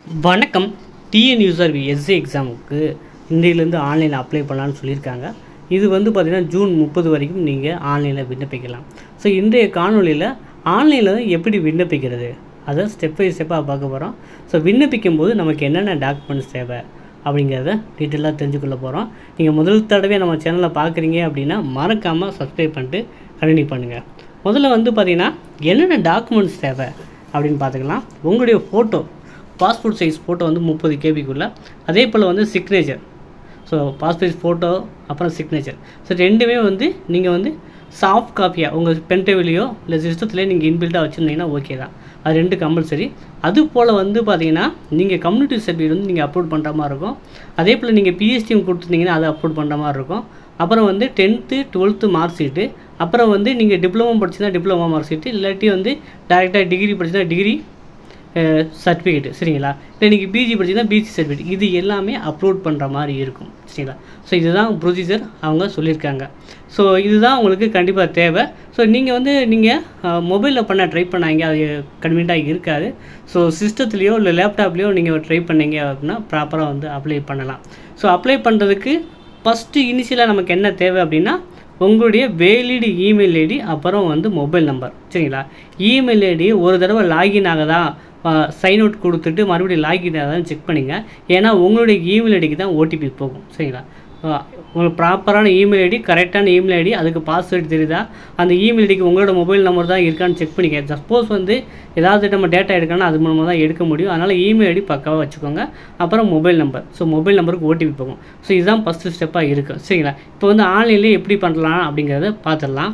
வணக்கம் TN user S A எக்ஸாமுக்கு இன்றையிலேருந்து ஆன்லைனில் அப்ளை பண்ணலான்னு சொல்லியிருக்காங்க இது வந்து பார்த்திங்கன்னா ஜூன் முப்பது வரைக்கும் நீங்கள் ஆன்லைனில் விண்ணப்பிக்கலாம் ஸோ இன்றைய காணொலியில் ஆன்லைனில் எப்படி விண்ணப்பிக்கிறது அதை ஸ்டெப் பை ஸ்டெப்பாக பார்க்க போகிறோம் ஸோ விண்ணப்பிக்கும் போது நமக்கு என்னென்ன டாக்குமெண்ட்ஸ் தேவை அப்படிங்கிறத டீட்டெயிலாக தெரிஞ்சுக்கொள்ள போகிறோம் நீங்கள் முதல் தடவை நம்ம சேனலை பார்க்குறீங்க அப்படின்னா மறக்காமல் சப்ஸ்கிரைப் பண்ணிட்டு கண்டினியூ பண்ணுங்கள் முதல்ல வந்து பார்த்திங்கன்னா என்னென்ன டாக்குமெண்ட்ஸ் தேவை அப்படின்னு பார்த்துக்கலாம் உங்களுடைய ஃபோட்டோ பாஸ்போர்ட் சைஸ் ஃபோட்டோ வந்து முப்பது கேபிக்குள்ளே அதே போல் வந்து சிக்னேச்சர் ஸோ பாஸ்போர்ட் ஃபோட்டோ அப்புறம் சிக்னேச்சர் ஸோ ரெண்டுமே வந்து நீங்கள் வந்து சாஃப்ட் காப்பியாக உங்கள் பென்ட்ரைவ்லேயோ இல்லை சிஸ்டத்துலேயோ நீங்கள் இன்பில்ட்டாக வச்சுருந்தீங்கன்னா ஓகே தான் அது ரெண்டு கம்பல்சரி அது போல் வந்து பார்த்தீங்கன்னா நீங்கள் கம்யூனிட்டி சர்டிஃபிகேட் வந்து நீங்கள் அப்லோட் பண்ணுற மாதிரி இருக்கும் அதே போல் நீங்கள் பிஎஸ்டிஎம் கொடுத்துருந்தீங்கன்னா அதை அப்லோட் பண்ணுற மாதிரி இருக்கும் அப்புறம் வந்து டென்த்து டுவெல்த்து மார்க் ஷீட்டு அப்புறம் வந்து நீங்கள் டிப்ளமோ படிச்சுன்னா டிப்ளமோ மார்க் ஷீட்டு இல்லாட்டி வந்து டேரெக்டாக டிகிரி படிச்சுன்னா டிகிரி சர்டிஃபிகேட்டு சரிங்களா இல்லை நீங்கள் பிஜி படிச்சீங்கன்னா பிஜி சர்டிஃபிகேட் இது எல்லாமே அப்லோட் பண்ணுற மாதிரி இருக்கும் சரிங்களா ஸோ இதுதான் ப்ரொசீஜர் அவங்க சொல்லியிருக்காங்க ஸோ இதுதான் உங்களுக்கு கண்டிப்பாக தேவை ஸோ நீங்கள் வந்து நீங்கள் மொபைலில் பண்ண ட்ரை பண்ணாங்க அது கன்வீனியாக இருக்காது ஸோ சிஸ்டத்துலேயோ இல்லை லேப்டாப்லேயோ நீங்கள் ட்ரை பண்ணீங்க அப்படின்னா ப்ராப்பராக வந்து அப்ளை பண்ணலாம் ஸோ அப்ளை பண்ணுறதுக்கு ஃபஸ்ட்டு இனிஷியலாக நமக்கு என்ன தேவை அப்படின்னா உங்களுடைய வேலிடு இமெயில் ஐடி அப்புறம் வந்து மொபைல் நம்பர் சரிங்களா இமெயில் ஐடி ஒரு தடவை லாகின் ஆகுதா சைன் அவுட் கொடுத்துட்டு மறுபடியும் லாகின் ஆகுதான்னு செக் பண்ணிங்க ஏன்னா உங்களுடைய இமெயில் ஐடிக்கு தான் ஓடிபி போகும் சரிங்களா உங்களுக்கு ப்ராப்பரான இமெயில் ஐடி கரெக்டான இமெயில் ஐடி அதுக்கு பாஸ்வேர்டு தெரியுதா அந்த இமெயில் ஐடிக்கு உங்களோட மொபைல் நம்பர் தான் இருக்கான்னு செக் பண்ணிக்க சப்போஸ் வந்து ஏதாவது நம்ம டேட்டா எடுக்கணும் அது மூலமாக தான் எடுக்க முடியும் அதனால் இமெயில் ஐடி பக்காவாக வச்சுக்கோங்க அப்புறம் மொபைல் நம்பர் ஸோ மொபைல் நம்பருக்கு ஓடிபி போகும் ஸோ இதுதான் ஃபஸ்ட்டு ஸ்டெப்பாக இருக்குது சரிங்களா இப்போ வந்து ஆன்லைன்லேயே எப்படி பண்ணலாம் அப்படிங்கிறத பார்த்துடலாம்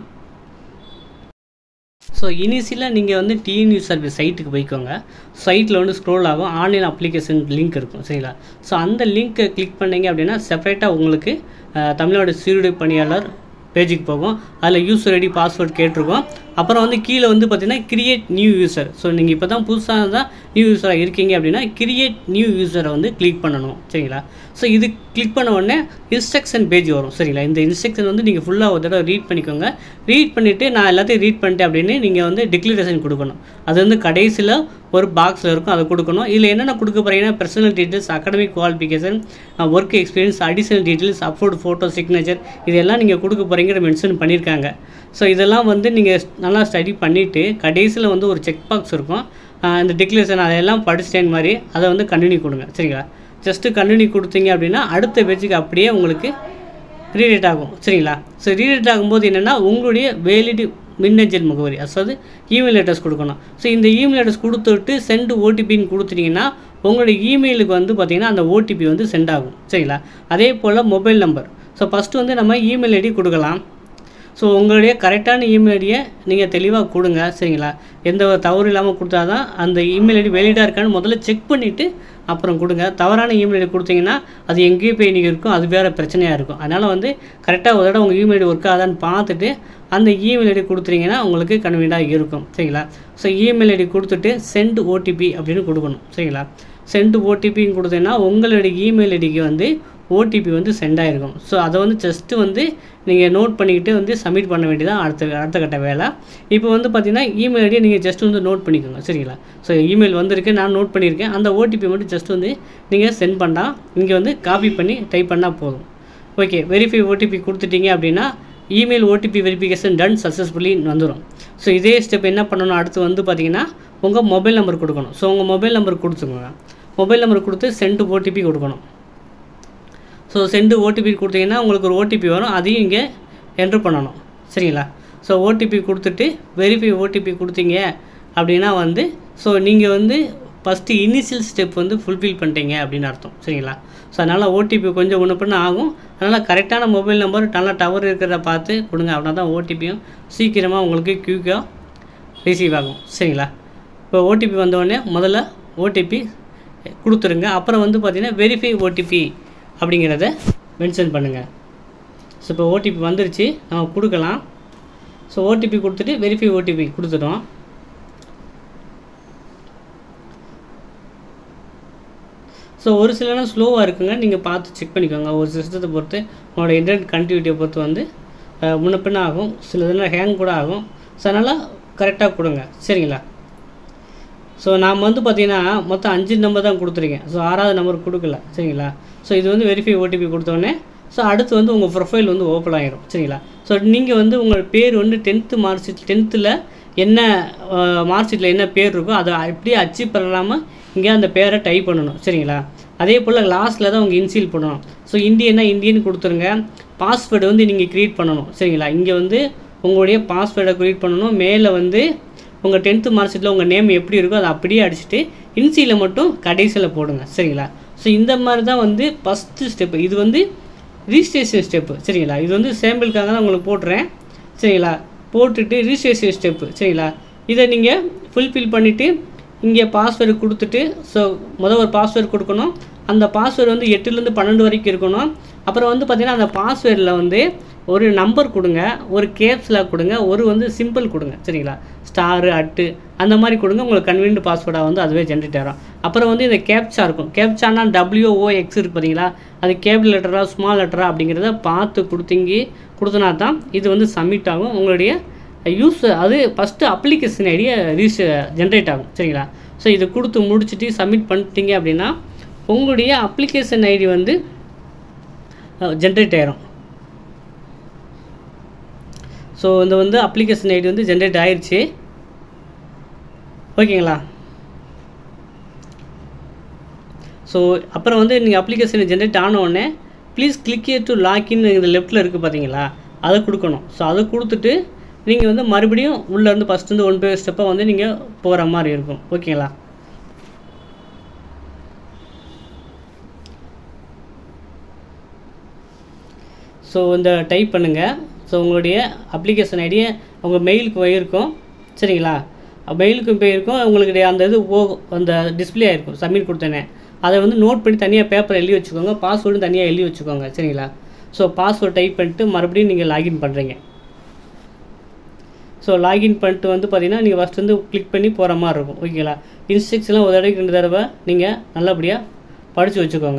ஸோ இனிஷியலாக நீங்கள் வந்து டிஎன்யூ சர்வீஸ் சைட்டுக்கு போய்க்கோங்க சைட்டில் வந்து ஸ்க்ரோல் ஆகும் ஆன்லைன் அப்ளிகேஷன் லிங்க் இருக்கும் சரிங்களா ஸோ அந்த லிங்க்கை கிளிக் பண்ணீங்க அப்படின்னா செப்பரேட்டாக உங்களுக்கு தமிழ்நாடு சீருடை பணியாளர் பேஜுக்கு போகும் அதில் யூசர் ஐடி பாஸ்வேர்ட் கேட்டிருக்கோம் அப்புறம் வந்து கீழே வந்து பார்த்தீங்கன்னா கிரியேட் நியூ யூசர் ஸோ நீங்கள் இப்போ தான் புதுசாக தான் நியூ யூஸராக இருக்கீங்க அப்படின்னா கிரியேட் நியூ யூசரை வந்து கிளிக் பண்ணணும் சரிங்களா ஸோ இது கிளிக் பண்ண உடனே இன்ஸ்ட்ரக்ஷன் பேஜ் வரும் சரிங்களா இந்த இன்ஸ்ட்ரக்ஷன் வந்து நீங்கள் ஃபுல்லாக ஒரு தடவை ரீட் பண்ணிக்கோங்க ரீட் பண்ணிவிட்டு நான் எல்லாத்தையும் ரீட் பண்ணிட்டேன் அப்படின்னு நீங்கள் வந்து டிக்ளரேஷன் கொடுக்கணும் அது வந்து கடைசியில் ஒரு பாக்ஸில் இருக்கும் அதை கொடுக்கணும் இதில் என்னென்ன கொடுக்க போகிறீங்கன்னா personal details academic qualification work experience additional details upload photo signature இதெல்லாம் நீங்கள் கொடுக்க போகிறீங்கிற மென்ஷன் பண்ணியிருக்காங்க ஸோ இதெல்லாம் வந்து நீங்கள் நல்லா ஸ்டடி பண்ணிவிட்டு கடைசியில் வந்து ஒரு செக் பாக்ஸ் இருக்கும் இந்த டிக்ளரேஷன் அதையெல்லாம் படிச்சிட்டேன் மாதிரி அதை வந்து கண்டினியூ கொடுங்க சரிங்களா ஜஸ்ட்டு கண்டினியூ கொடுத்தீங்க அப்படின்னா அடுத்த பேஜுக்கு அப்படியே உங்களுக்கு ரீடேட் ஆகும் சரிங்களா ஸோ ரீடேட் ஆகும்போது என்னென்னா உங்களுடைய வேலிடு மின்னஞ்சல் முகவரி அதாவது இமெயில் அட்ரஸ் கொடுக்கணும் ஸோ இந்த இமெயில் அட்ரஸ் கொடுத்துட்டு சென்ட் ஓடிபின்னு கொடுத்துட்டிங்கன்னா உங்களுடைய இமெயிலுக்கு வந்து பார்த்திங்கன்னா அந்த ஓடிபி வந்து சென்ட் ஆகும் சரிங்களா அதே போல் மொபைல் நம்பர் ஸோ ஃபஸ்ட்டு வந்து நம்ம இமெயில் ஐடி கொடுக்கலாம் ஸோ உங்களுடைய கரெக்டான இமெயில் ஐடியை நீங்கள் தெளிவாக கொடுங்க சரிங்களா எந்த தவறு இல்லாமல் கொடுத்தா தான் அந்த இமெயில் ஐடி வெளியிடாக இருக்கான்னு முதல்ல செக் பண்ணிவிட்டு அப்புறம் கொடுங்க தவறான இமெயில் ஐடி கொடுத்தீங்கன்னா அது எங்கேயோ போய் நீங்கள் இருக்கும் அது வேறு பிரச்சனையாக இருக்கும் அதனால் வந்து கரெக்டாக ஒரு தடவை உங்கள் இமெயில் ஐடி ஒர்க் ஆகுதான்னு பார்த்துட்டு அந்த இமெயில் ஐடி கொடுத்துட்டீங்கன்னா உங்களுக்கு கன்வீனியாக இருக்கும் சரிங்களா ஸோ இமெயில் ஐடி கொடுத்துட்டு சென்ட் ஓடிபி அப்படின்னு கொடுக்கணும் சரிங்களா சென்ட் ஓடிபின்னு கொடுத்தீங்கன்னா உங்களுடைய இமெயில் ஐடிக்கு வந்து ஓடிபி வந்து சென்ட் ஆகிருக்கும் ஸோ அதை வந்து ஜஸ்ட்டு வந்து நீங்கள் நோட் பண்ணிக்கிட்டு வந்து சப்மிட் பண்ண வேண்டியதான் அடுத்த அடுத்த கட்ட வேலை இப்போ வந்து பார்த்தீங்கன்னா இமெயில் ஐடியை நீங்கள் ஜஸ்ட் வந்து நோட் பண்ணிக்கோங்க சரிங்களா ஸோ இமெயில் வந்திருக்கு நான் நோட் பண்ணியிருக்கேன் அந்த ஓடிபி மட்டும் ஜஸ்ட் வந்து நீங்கள் சென்ட் பண்ணால் இங்கே வந்து காப்பி பண்ணி டைப் பண்ணால் போதும் ஓகே வெரிஃபை ஓடிபி கொடுத்துட்டீங்க அப்படின்னா email OTP verification done successfully வந்துடும் ஸோ இதே ஸ்டெப் என்ன பண்ணணும் அடுத்து வந்து பார்த்தீங்கன்னா உங்கள் மொபைல் நம்பர் கொடுக்கணும் ஸோ உங்கள் மொபைல் நம்பர் கொடுத்துக்கோங்க மொபைல் நம்பர் கொடுத்து சென்ட் ஓடிபி கொடுக்கணும் ஸோ சென்டு ஓடிபி கொடுத்தீங்கன்னா உங்களுக்கு ஒரு ஓடிபி வரும் அதையும் இங்கே என்ட்ரு பண்ணணும் சரிங்களா ஸோ ஓடிபி கொடுத்துட்டு வெரிஃபை ஓடிபி கொடுத்தீங்க அப்படின்னா வந்து ஸோ நீங்கள் வந்து ஃபஸ்ட்டு இனிஷியல் ஸ்டெப் வந்து ஃபுல்ஃபில் பண்ணிட்டீங்க அப்படின்னு அர்த்தம் சரிங்களா ஸோ அதனால் ஓடிபி கொஞ்சம் ஒன்று பண்ண ஆகும் அதனால் கரெக்டான மொபைல் நம்பர் நல்லா டவர் இருக்கிறத பார்த்து கொடுங்க அப்படின்னா தான் ஓடிபியும் சீக்கிரமாக உங்களுக்கு க்யூக்காக ரிசீவ் ஆகும் சரிங்களா இப்போ ஓடிபி வந்தோடனே முதல்ல ஓடிபி கொடுத்துருங்க அப்புறம் வந்து பார்த்திங்கன்னா வெரிஃபை ஓடிபி அப்படிங்கிறத மென்ஷன் பண்ணுங்கள் ஸோ இப்போ ஓடிபி வந்துருச்சு நம்ம கொடுக்கலாம் ஸோ ஓடிபி கொடுத்துட்டு வெரிஃபை ஓடிபி கொடுத்துட்டோம் ஸோ ஒரு சிலலாம் ஸ்லோவாக இருக்குங்க நீங்கள் பார்த்து செக் பண்ணிக்கோங்க ஒரு சிஸ்டத்தை பொறுத்து உங்களோட இன்டர்நெட் கனெக்டிவிட்டியை பொறுத்து வந்து முன்ன பின்ன ஆகும் சில இதெல்லாம் ஹேங் கூட ஆகும் ஸோ அதனால் கரெக்டாக கொடுங்க சரிங்களா ஸோ நாம் வந்து பார்த்தீங்கன்னா மொத்தம் அஞ்சு நம்பர் தான் கொடுத்துருக்கேன் ஸோ ஆறாவது நம்பர் கொடுக்கல சரிங்களா ஸோ இது வந்து வெரிஃபை ஓடிபி கொடுத்தோடனே ஸோ அடுத்து வந்து உங்கள் ப்ரொஃபைல் வந்து ஓப்பன் ஆகிரும் சரிங்களா ஸோ நீங்கள் வந்து உங்கள் பேர் வந்து டென்த்து மார்க் ஷீட் டென்த்தில் என்ன மார்க் ஷீட்டில் என்ன பேர் இருக்கோ அதை அப்படியே அச்சீவ் பண்ணாமல் இங்கே அந்த பேரை டைப் பண்ணணும் சரிங்களா அதே போல் லாஸ்ட்டில் தான் உங்கள் இன்சீல் பண்ணணும் ஸோ இந்தியன்னா இந்தியன் கொடுத்துருங்க பாஸ்வேர்டு வந்து நீங்கள் க்ரியேட் பண்ணணும் சரிங்களா இங்கே வந்து உங்களுடைய பாஸ்வேர்டை க்ரியேட் பண்ணணும் மேலே வந்து உங்கள் டென்த்து மார்க் ஷீட்டில் உங்கள் நேம் எப்படி இருக்கோ அதை அப்படியே அடிச்சுட்டு இன்சியில் மட்டும் கடைசியில் போடுங்க சரிங்களா ஸோ இந்த மாதிரி தான் வந்து ஃபஸ்ட்டு ஸ்டெப்பு இது வந்து ரிஜிஸ்ட்ரேஷன் ஸ்டெப்பு சரிங்களா இது வந்து சாம்பிளுக்காக தான் உங்களுக்கு போட்டுறேன் சரிங்களா போட்டுட்டு ரிஜிஸ்ட்ரேஷன் ஸ்டெப்பு சரிங்களா இதை நீங்கள் ஃபுல்ஃபில் பண்ணிவிட்டு இங்கே பாஸ்வேர்டு கொடுத்துட்டு ஸோ முதல் ஒரு பாஸ்வேர்டு கொடுக்கணும் அந்த பாஸ்வேர்டு வந்து எட்டுலேருந்து பன்னெண்டு வரைக்கும் இருக்கணும் அப்புறம் வந்து பார்த்திங்கன்னா அந்த பாஸ்வேர்டில் வந்து ஒரு நம்பர் கொடுங்க ஒரு கேப்ஸில் கொடுங்க ஒரு வந்து சிம்பிள் கொடுங்க சரிங்களா ஸ்டாரு அட்டு அந்த மாதிரி கொடுங்க உங்களுக்கு கன்வீனியன்ட் பாஸ்வேர்டாக வந்து அதுவே ஜென்ரேட் ஆகும் அப்புறம் வந்து இந்த கேப்சா இருக்கும் கேப்சானா டபிள்யூஓ எக்ஸ் இருக்கு பார்த்தீங்களா அது கேபிள் லெட்டரா ஸ்மால் லெட்டரா அப்படிங்கிறத பார்த்து கொடுத்தீங்க கொடுத்தனா தான் இது வந்து சப்மிட் ஆகும் உங்களுடைய யூஸ் அது ஃபஸ்ட்டு அப்ளிகேஷன் ஐடியை ரீஸ் ஜென்ரேட் ஆகும் சரிங்களா ஸோ இதை கொடுத்து முடிச்சுட்டு சப்மிட் பண்ணிட்டீங்க அப்படின்னா உங்களுடைய அப்ளிகேஷன் ஐடி வந்து ஜென்ரேட் ஆயிரும் ஸோ இந்த வந்து அப்ளிகேஷன் ஐடி வந்து ஜென்ரேட் ஆயிடுச்சு ஓகேங்களா ஸோ அப்புறம் வந்து நீங்கள் அப்ளிகேஷன் ஜென்ரேட் ஆன உடனே ப்ளீஸ் கிளிக் டு லாக்இன் இந்த லெஃப்ட்டில் இருக்குது பார்த்தீங்களா அதை கொடுக்கணும் ஸோ அதை கொடுத்துட்டு நீங்கள் வந்து மறுபடியும் உள்ளேருந்து ஃபஸ்ட்டு ஒன் பை ஸ்டெப்பாக வந்து நீங்கள் போகிற மாதிரி இருக்கும் ஓகேங்களா ஸோ இந்த டைப் பண்ணுங்கள் ஸோ உங்களுடைய அப்ளிகேஷன் ஐடியை உங்கள் மெயிலுக்கு போயிருக்கும் சரிங்களா மெயிலுக்கு போயிருக்கும் உங்களுக்கு அந்த இது ஓ அந்த டிஸ்பிளே ஆகிருக்கும் சப்மிட் கொடுத்தேனே அதை வந்து நோட் பண்ணி தனியாக பேப்பர் எழுதி வச்சுக்கோங்க பாஸ்வேர்டும் தனியாக எழுதி வச்சுக்கோங்க சரிங்களா ஸோ பாஸ்வேர்ட் டைப் பண்ணிட்டு மறுபடியும் நீங்கள் லாகின் பண்ணுறீங்க ஸோ லாகின் பண்ணிட்டு வந்து பார்த்தீங்கன்னா நீங்கள் ஃபஸ்ட் வந்து கிளிக் பண்ணி போகிற மாதிரி இருக்கும் ஓகேங்களா இன்ஸ்ட்ரக்ஷன்லாம் ஒரு தடவைக்கு ரெண்டு தடவை நீங்கள் நல்லபடியாக படித்து வச்சுக்கோங்க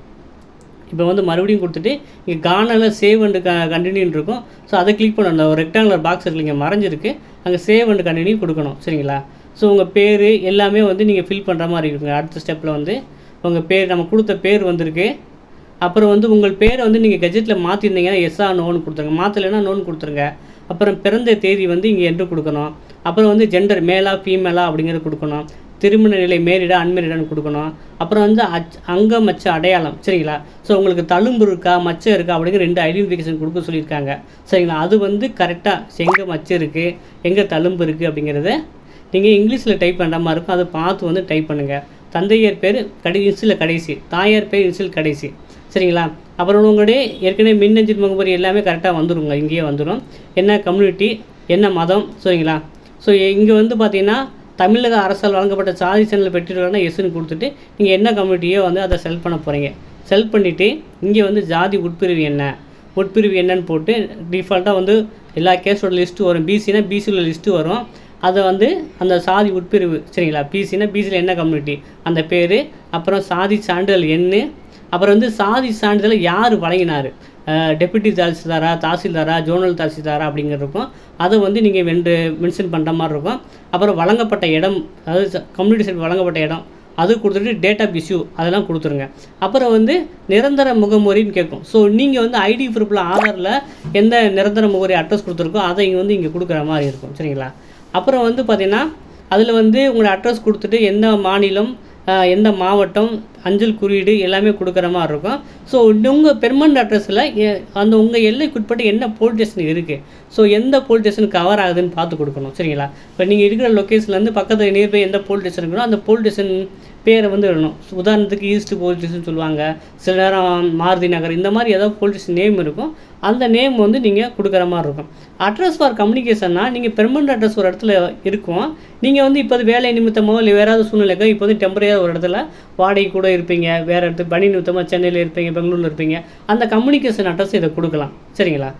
இப்போ வந்து மறுபடியும் கொடுத்துட்டு இங்கே கானாவில் சேவ் அண்டு க கண்டினியூன்னு இருக்கும் ஸோ அதை கிளிக் பண்ணணும் அந்த ஒரு ரெக்டாங்குலர் பாக்ஸ் இருக்கு இங்கே மறைஞ்சிருக்கு அங்கே சேவ் அண்டு கண்டினியூ கொடுக்கணும் சரிங்களா ஸோ உங்கள் பேர் எல்லாமே வந்து நீங்கள் ஃபில் பண்ணுற மாதிரி இருக்குங்க அடுத்த ஸ்டெப்பில் வந்து உங்கள் பேர் நம்ம கொடுத்த பேர் வந்திருக்கு அப்புறம் வந்து உங்கள் பேரை வந்து நீங்கள் கெஜெட்டில் மாற்றிருந்தீங்கன்னா எஸ்ஆ நோன்னு கொடுத்துருங்க மாற்றலைன்னா நோன் கொடுத்துருங்க அப்புறம் பிறந்த தேதி வந்து இங்கே என்று கொடுக்கணும் அப்புறம் வந்து ஜெண்டர் மேலா ஃபீமேலா அப்படிங்கிறது கொடுக்கணும் திருமண நிலை மேரிடா அன்மேரிடான்னு கொடுக்கணும் அப்புறம் வந்து அச் அங்க மச்ச அடையாளம் சரிங்களா ஸோ உங்களுக்கு தழும்பு இருக்கா மச்சம் இருக்கா அப்படிங்கிற ரெண்டு ஐடென்டிஃபிகேஷன் கொடுக்க சொல்லியிருக்காங்க சரிங்களா அது வந்து கரெக்டாக எங்கே மச்சம் இருக்குது எங்கே தழும்பு இருக்குது அப்படிங்கிறத நீங்கள் இங்கிலீஷில் டைப் பண்ணுற மாதிரி இருக்கும் அதை பார்த்து வந்து டைப் பண்ணுங்கள் தந்தையர் பேர் கடை இன்சில் கடைசி தாயார் பேர் இன்சில் கடைசி சரிங்களா அப்புறம் உங்களுடைய ஏற்கனவே மின்னஞ்சல் முகவரி எல்லாமே கரெக்டாக வந்துருங்க இங்கேயே வந்துடும் என்ன கம்யூனிட்டி என்ன மதம் சரிங்களா ஸோ இங்கே வந்து பார்த்தீங்கன்னா தமிழக அரசால் வழங்கப்பட்ட சாதி சேனல் பெற்றிருக்காங்கன்னா எஸ்ன்னு கொடுத்துட்டு நீங்கள் என்ன கம்யூனிட்டியோ வந்து அதை செல் பண்ண போகிறீங்க செல் பண்ணிவிட்டு இங்கே வந்து ஜாதி உட்பிரிவு என்ன உட்பிரிவு என்னன்னு போட்டு டிஃபால்ட்டாக வந்து எல்லா கேஸோட லிஸ்ட்டு வரும் பிசினா பிசியில் லிஸ்ட்டு வரும் அதை வந்து அந்த சாதி உட்பிரிவு சரிங்களா பிசினா பிசியில் என்ன கம்யூனிட்டி அந்த பேர் அப்புறம் சாதி சான்றிதழ் எண்ணு அப்புறம் வந்து சாதி சான்றிதழை யார் வழங்கினார் டெபுட்டி தாசில்தாரா தாசில்தாரா ஜோனல் தாசில்தாரா அப்படிங்கிறதுக்கும் அதை வந்து நீங்கள் வெண்டு மென்ஷன் பண்ணுற மாதிரி இருக்கும் அப்புறம் வழங்கப்பட்ட இடம் அதாவது கம்யூனிட்டி சைட் வழங்கப்பட்ட இடம் அது கொடுத்துட்டு டேட் ஆஃப் இஷ்யூ அதெல்லாம் கொடுத்துருங்க அப்புறம் வந்து நிரந்தர முகமுறைன்னு கேட்கும் ஸோ நீங்கள் வந்து ஐடி ப்ரூஃபில் ஆதாரில் எந்த நிரந்தர முகவரி அட்ரஸ் கொடுத்துருக்கோ அதை இங்கே வந்து இங்கே கொடுக்குற மாதிரி இருக்கும் சரிங்களா அப்புறம் வந்து பார்த்தீங்கன்னா அதில் வந்து உங்களோட அட்ரஸ் கொடுத்துட்டு எந்த மாநிலம் ஆஹ், எந்த மாவட்டம் அஞ்சல் குறியீடு எல்லாமே கொடுக்குற மாதிரி இருக்கும் ஸோ உங்கள் பெர்மனண்ட் அட்ரஸில் அந்த உங்கள் எல்லைக்குட்பட்டு என்ன போலீஸ் ஸ்டேஷன் இருக்குது ஸோ எந்த போலீஸ் ஸ்டேஷன் கவர் ஆகுதுன்னு பார்த்து கொடுக்கணும் சரிங்களா இப்போ நீங்கள் இருக்கிற லொக்கேஷன்லேருந்து பக்கத்தில் நியர்பை எந்த போலீஸ் ஸ்டேஷன் இருக்கோ அந்த போலீஸ் ஸ்டேஷன் பேரை வந்து எழுதணும் உதாரணத்துக்கு ஈஸ்ட் போலீஸ் ஸ்டேஷன் சொல்லுவாங்க சில நேரம் மாருதி நகர் இந்த மாதிரி ஏதாவது போலீஸ் நேம் இருக்கும் அந்த நேம் வந்து நீங்கள் கொடுக்குற மாதிரி இருக்கும் அட்ரஸ் ஃபார் கம்யூனிகேஷன்னா நீங்கள் பெர்மனண்ட் அட்ரஸ் ஒரு இடத்துல இருக்கும் நீங்கள் வந்து இப்போ வேலை நிமித்தமோ இல்லை வேறு ஏதாவது சூழ்நிலைக்கோ இப்போ வந்து டெம்பரரியாக ஒரு இடத்துல வாடகை கூட இருப்பீங்க வேறு இடத்து பணி நிமித்தமாக சென்னையில் இருப்பீங்க பெங்களூரில் இருப்பீங்க அந்த கம்யூனிகேஷன் அட்ரஸ் இதை கொடுக்கலாம் சரிங்களா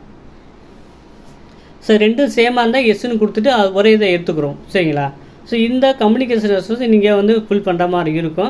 ஸோ ரெண்டும் சேமாக இருந்தால் எஸ்ன்னு கொடுத்துட்டு அது ஒரே இதை எடுத்துக்கிறோம் சரிங்களா ஸோ இந்த கம்யூனிகேஷன் அட்ரஸ் நீங்கள் வந்து ஃபில் பண்ணுற மாதிரி இருக்கும்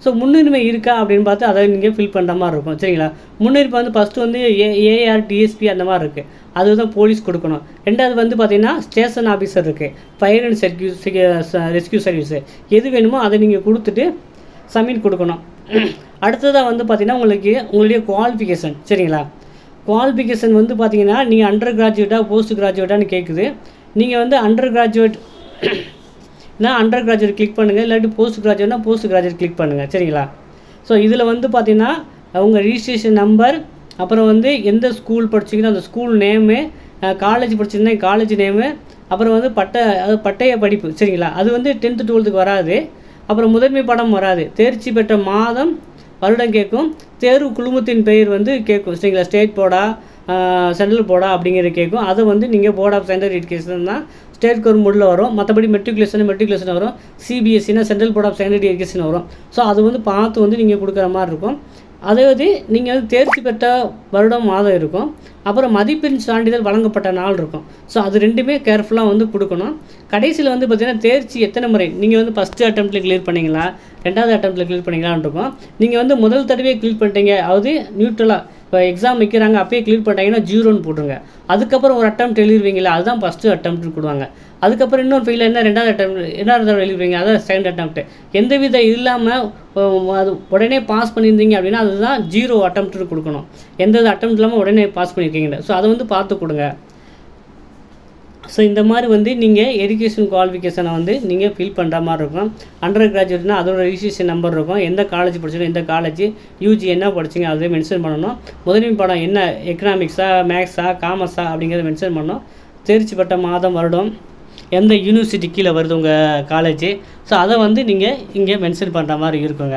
ஸோ முன்னுரிமை இருக்கா அப்படின்னு பார்த்து அதை நீங்கள் ஃபில் பண்ணுற மாதிரி இருக்கும் சரிங்களா முன்னுரிமை வந்து ஃபஸ்ட்டு வந்து ஏ ஏஆர் டிஎஸ்பி அந்த மாதிரி இருக்குது அதுதான் போலீஸ் கொடுக்கணும் ரெண்டாவது வந்து பார்த்தீங்கன்னா ஸ்டேஷன் ஆஃபீஸர் இருக்குது ஃபயர் அண்ட் செக்யூ ரெஸ்கியூ சர்வீஸு எது வேணுமோ அதை நீங்கள் கொடுத்துட்டு சப்மிட் கொடுக்கணும் அடுத்ததாக வந்து பார்த்தீங்கன்னா உங்களுக்கு உங்களுடைய குவாலிஃபிகேஷன் சரிங்களா குவாலிஃபிகேஷன் வந்து பார்த்தீங்கன்னா நீங்கள் அண்டர் கிராஜுவேட்டாக போஸ்ட் கிராஜுவேட்டான்னு கேட்குது நீங்கள் வந்து அண்டர் கிராஜுவேட் நான் அண்டர் கிராஜுவேட் கிளிக் பண்ணுங்கள் இல்லாட்டி போஸ்ட் கிராஜுவேட்னா போஸ்ட் கிராஜுவேட் கிளிக் பண்ணுங்கள் சரிங்களா ஸோ இதில் வந்து பார்த்தீங்கன்னா உங்கள் ரிஜிஸ்ட்ரேஷன் நம்பர் அப்புறம் வந்து எந்த ஸ்கூல் படிச்சீங்கன்னா அந்த ஸ்கூல் நேமு காலேஜ் படிச்சிருந்தா காலேஜ் நேமு அப்புறம் வந்து பட்ட அது பட்டய படிப்பு சரிங்களா அது வந்து டென்த்து டுவெல்த்துக்கு வராது அப்புறம் முதன்மை படம் வராது தேர்ச்சி பெற்ற மாதம் வருடம் கேட்கும் தேர்வு குழுமத்தின் பெயர் வந்து கேட்கும் சரிங்களா ஸ்டேட் போர்டா சென்ட்ரல் போர்டா அப்படிங்கிறது கேட்கும் அதை வந்து நீங்கள் போர்ட் ஆஃப் சென்ட்ரல் எஜுகேஷன் தான் ஸ்டேட் கவர்மெண்ட்டில் வரும் மற்றபடி மெட்ரிகுலேஷன் மெட்ரிகுலேஷன் வரும் சிபிஎஸ்சினா central board of secondary education வரும் ஸோ அது வந்து பார்த்து வந்து நீங்கள் கொடுக்குற மாதிரி இருக்கும் அதாவது நீங்கள் வந்து தேர்ச்சி பெற்ற வருடம் மாதம் இருக்கும் அப்புறம் மதிப்பெண் சான்றிதழ் வழங்கப்பட்ட நாள் இருக்கும் ஸோ அது ரெண்டுமே கேர்ஃபுல்லாக வந்து கொடுக்கணும் கடைசியில் வந்து பார்த்தீங்கன்னா தேர்ச்சி எத்தனை முறை நீங்கள் வந்து ஃபஸ்ட்டு அட்டம்ப்ட்டில் கிளியர் பண்ணீங்களா ரெண்டாவது அட்டம்ப்ட்டில் கிளியர் பண்ணீங்களான்னு இருக்கும் நீங்கள் வந்து முதல் தடவையே கிளியர் பண்ணிட்டீங்க அதாவது நியூட்ரலாக இப்போ எக்ஸாம் வைக்கிறாங்க அப்பயே கிளியர் பண்ணிட்டாங்கன்னா ஜீரோன்னு போட்டுருங்க அதுக்கப்புறம் ஒரு அட்டம் எழுதுவீங்களா அதுதான் ஃபஸ்ட்டு அட்டம்ப்ட் கொடுவாங்க அதுக்கப்புறம் இன்னொரு ஃபெயில் என்ன ரெண்டாவது அட்டம் ரெண்டாவது தடவை எழுதுவீங்க அதான் செகண்ட் அட்டம்ப்ட் எந்த வித இல்லாமல் அது உடனே பாஸ் பண்ணியிருந்தீங்க அப்படின்னா அதுதான் ஜீரோ அட்டம்ப்ட்னு கொடுக்கணும் எந்த அட்டம் இல்லாமல் உடனே பாஸ் பண்ணியிருக்கீங்க ஸோ அதை வந்து பார்த்து கொடுங்க ஸோ இந்த மாதிரி வந்து நீங்கள் எஜுகேஷன் குவாலிஃபிகேஷனை வந்து நீங்கள் ஃபில் பண்ணுற மாதிரி இருக்கும் அண்டர் கிராஜுவேட்னா அதோட ரிஜிஸ்ட்ரேஷன் நம்பர் இருக்கும் எந்த காலேஜ் படிச்சீங்க எந்த காலேஜ் யூஜி என்ன படிச்சீங்க அதை மென்ஷன் பண்ணணும் முதன்மை பாடம் என்ன எக்கனாமிக்ஸா மேக்ஸா காமர்ஸா அப்படிங்கிறத மென்ஷன் பண்ணணும் தேர்ச்சி பெற்ற மாதம் வருடம் எந்த யூனிவர்சிட்டி கீழே வருது உங்கள் காலேஜ் ஸோ அதை வந்து நீங்கள் இங்கே மென்ஷன் பண்ணுற மாதிரி இருக்குங்க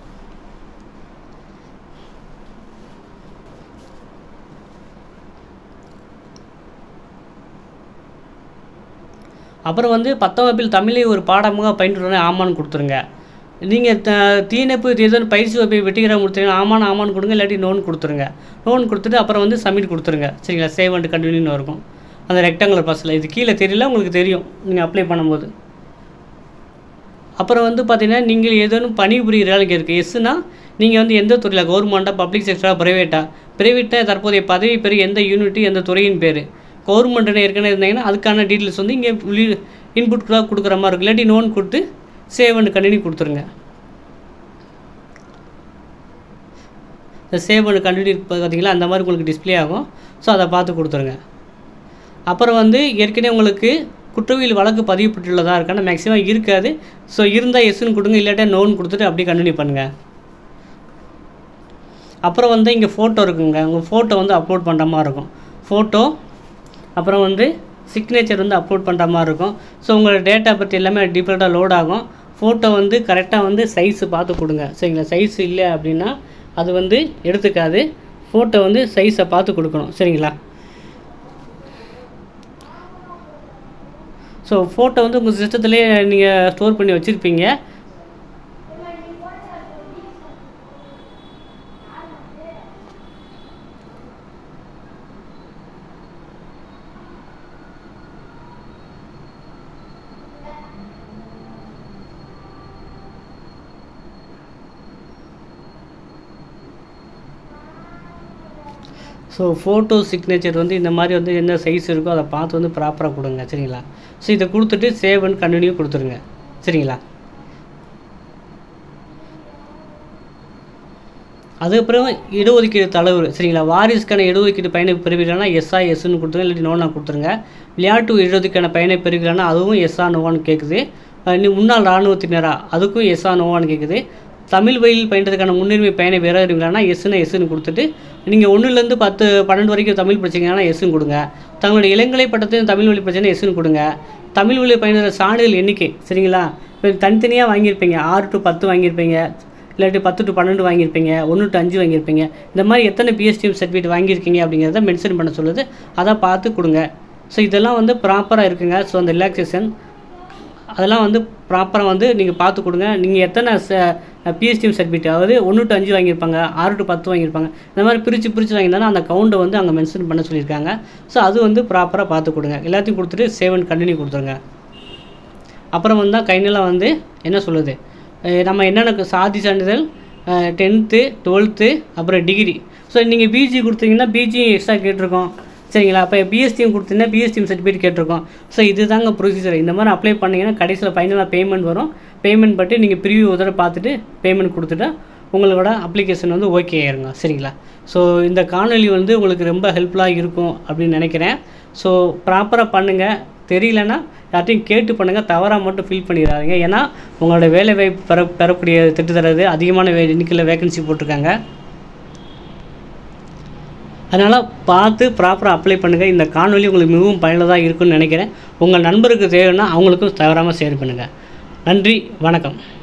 அப்புறம் வந்து பத்தாம் வகுப்பில் தமிழை ஒரு பாடமாக பயின்றுடனே ஆமான்னு கொடுத்துருங்க நீங்கள் த தீயணைப்பு ஏதோ பயிற்சி வகுப்பை வெட்டிக்கிற கொடுத்தீங்கன்னா ஆமான்னு ஆமான்னு கொடுங்க இல்லாட்டி நோன் கொடுத்துருங்க நோன் கொடுத்துட்டு அப்புறம் வந்து சப்மிட் கொடுத்துருங்க சரிங்களா சேவ் அண்ட் கண்டினியூன்னு இருக்கும் அந்த ரெக்டாங்குலர் பாஸில் இது கீழே தெரியல உங்களுக்கு தெரியும் நீங்கள் அப்ளை பண்ணும்போது அப்புறம் வந்து பார்த்தீங்கன்னா நீங்கள் ஏதேனும் பணிபுரிகிற வேலைக்கு இருக்குது எஸ்னா நீங்கள் வந்து எந்த துறையில் கவர்மெண்ட்டாக பப்ளிக் செக்டரா ப்ரைவேட்டா ப்ரைவேட்டாக தற்போதைய பதவி பேர் எந்த யூனிட்டு எந்த துறையின் பேர் கவர்மெண்ட்டுன்னு ஏற்கனவே இருந்தீங்கன்னா அதுக்கான டீட்டெயில்ஸ் வந்து இங்கே இன்புட்களாக கொடுக்குற மாதிரி இருக்கும் இல்லாட்டி நோன் கொடுத்து சேவ் அண்ட் கண்டினியூ கொடுத்துருங்க இந்த சேவ் அண்ட் கண்டினியூ பார்த்தீங்களா அந்த மாதிரி உங்களுக்கு டிஸ்ப்ளே ஆகும் ஸோ அதை பார்த்து கொடுத்துருங்க அப்புறம் வந்து ஏற்கனவே உங்களுக்கு குற்றவியல் வழக்கு பதிவுப்பட்டுள்ளதா இருக்கான மேக்ஸிமம் இருக்காது ஸோ இருந்தால் எஸ்ன்னு கொடுங்க இல்லாட்டா நோன் கொடுத்துட்டு அப்படியே கண்டினியூ பண்ணுங்கள் அப்புறம் வந்து இங்கே ஃபோட்டோ இருக்குங்க உங்கள் ஃபோட்டோ வந்து அப்லோட் பண்ணுற மாதிரி இருக்கும் ஃபோட்டோ அப்புறம் வந்து சிக்னேச்சர் வந்து அப்லோட் பண்ணுற மாதிரி இருக்கும் ஸோ உங்களோட டேட்டா பற்றி எல்லாமே டிஃப்ரெண்ட்டாக லோட் ஆகும் ஃபோட்டோ வந்து கரெக்டாக வந்து சைஸு பார்த்து கொடுங்க சரிங்களா சைஸ் இல்லை அப்படின்னா அது வந்து எடுத்துக்காது ஃபோட்டோ வந்து சைஸை பார்த்து கொடுக்கணும் சரிங்களா ஸோ ஃபோட்டோ வந்து உங்கள் சிஸ்டத்துலேயே நீங்கள் ஸ்டோர் பண்ணி வச்சுருப்பீங்க ஸோ ஃபோட்டோ சிக்னேச்சர் வந்து இந்த மாதிரி வந்து என்ன சைஸ் இருக்கோ அதை பார்த்து வந்து ப்ராப்பராக கொடுங்க சரிங்களா ஸோ இதை கொடுத்துட்டு சேவ் அண்ட் கண்டினியூ கொடுத்துருங்க சரிங்களா அதுக்கப்புறம் இடஒதுக்கீடு தலைவர் சரிங்களா வாரிசுக்கான இடஒதுக்கீடு பயனை பெறுவீர்களானா எஸ்ஆ எஸ்ன்னு கொடுத்துருங்க இல்லாட்டி நோனா கொடுத்துருங்க விளையாட்டு இடஒதுக்கான பயனை பெறுவீர்களானா அதுவும் எஸ்ஆ நோவான்னு கேட்குது இன்னும் முன்னாள் இராணுவத்தினரா அதுக்கும் எஸ்ஆ நோவான்னு கேட்குது தமிழ் வழியில் பயின்றதுக்கான முன்னுரிமை பயனை பெறுவீங்களானா எஸ்ன்னு எஸ்ன்னு கொடுத்துட்டு நீங்கள் ஒன்றுலேருந்து பத்து பன்னெண்டு வரைக்கும் தமிழ் படிச்சீங்கன்னா எஸ்ன்னு கொடுங்க தங்களுடைய இளங்கலை பட்டத்தையும் தமிழ் வழி படிச்சீங்கன்னா எஸ்ன்னு கொடுங்க தமிழ் வழி பயின்ற சான்றிதழ் எண்ணிக்கை சரிங்களா இப்போ தனித்தனியாக வாங்கியிருப்பீங்க ஆறு டு பத்து வாங்கியிருப்பீங்க இல்லாட்டி பத்து டு பன்னெண்டு வாங்கியிருப்பீங்க ஒன்று டு அஞ்சு வாங்கியிருப்பீங்க இந்த மாதிரி எத்தனை பிஎஸ்டிஎம் சர்டிஃபிகேட் வாங்கியிருக்கீங்க அப்படிங்கிறத மென்ஷன் பண்ண சொல்லுது அதை பார்த்து கொடுங்க ஸோ இதெல்லாம் வந்து ப்ராப்பராக இருக்குங்க ஸோ அந்த ரிலாக்ஸேஷன் அதெல்லாம் வந்து ப்ராப்பராக வந்து நீங்கள் பார்த்து கொடுங்க நீங்கள் எத்தனை பிஎஸ்டிஎம் சர்டிஃபிகேட் அதாவது ஒன்று டு அஞ்சு வாங்கியிருப்பாங்க ஆறு டு பத்து வாங்கியிருப்பாங்க இந்த மாதிரி பிரித்து பிரித்து வாங்கியிருந்தாலும் அந்த கவுண்டை வந்து அங்கே மென்ஷன் பண்ண சொல்லியிருக்காங்க ஸோ அது வந்து ப்ராப்பராக பார்த்து கொடுங்க எல்லாத்தையும் கொடுத்துட்டு சேவ் அண்ட் கண்டினியூ கொடுத்துருங்க அப்புறம் வந்தால் கைநிலம் வந்து என்ன சொல்லுது அஹ் நம்ம என்னென்ன சாதி சான்றிதழ் டென்த்து டுவெல்த்து அப்புறம் டிகிரி ஸோ நீங்கள் பிஜி கொடுத்தீங்கன்னா பிஜி எக்ஸ்ட்ரா கேட்டிருக்கோம் சரிங்களா அப்போ பிஎஸ்டிஎம் கொடுத்தீங்கன்னா பிஎஸ்டிஎம் சர்டிஃபிகேட் கேட்டிருக்கோம் ஸோ இதுதாங்க ப்ரொசீஜர் இந்த மாதிரி அப்ளை பண்ணிங்கன்னா கடைசியில் ஃபைனலாக பேமெண்ட் வரும் பேமெண்ட் பட்டு நீங்கள் ப்ரிவியூ ஒரு தடவை பார்த்துட்டு பேமெண்ட் கொடுத்துட்டா உங்களோட அப்ளிகேஷன் வந்து ஓகே ஆயிருங்க சரிங்களா ஸோ இந்த காணொலி வந்து உங்களுக்கு ரொம்ப ஹெல்ப்ஃபுல்லாக இருக்கும் அப்படின்னு நினைக்கிறேன் ஸோ ப்ராப்பராக பண்ணுங்கள் தெரியலனா யார்ட்டையும் கேட்டு பண்ணுங்கள் தவறாக மட்டும் ஃபில் பண்ணிடாதீங்க ஏன்னா உங்களோட வேலை வாய்ப்பு பெற பெறக்கூடிய திட்டத்தரது அதிகமான வே எண்ணிக்கையில் வேகன்சி போட்டிருக்காங்க அதனால் பார்த்து ப்ராப்பராக அப்ளை பண்ணுங்கள் இந்த காணொலி உங்களுக்கு மிகவும் பயனுள்ளதாக இருக்கும்னு நினைக்கிறேன் உங்கள் நண்பருக்கு தேவைன்னா அவங்களுக்கும் தவறாமல் ஷேர் பண்ணுங்கள் நன்றி வணக்கம்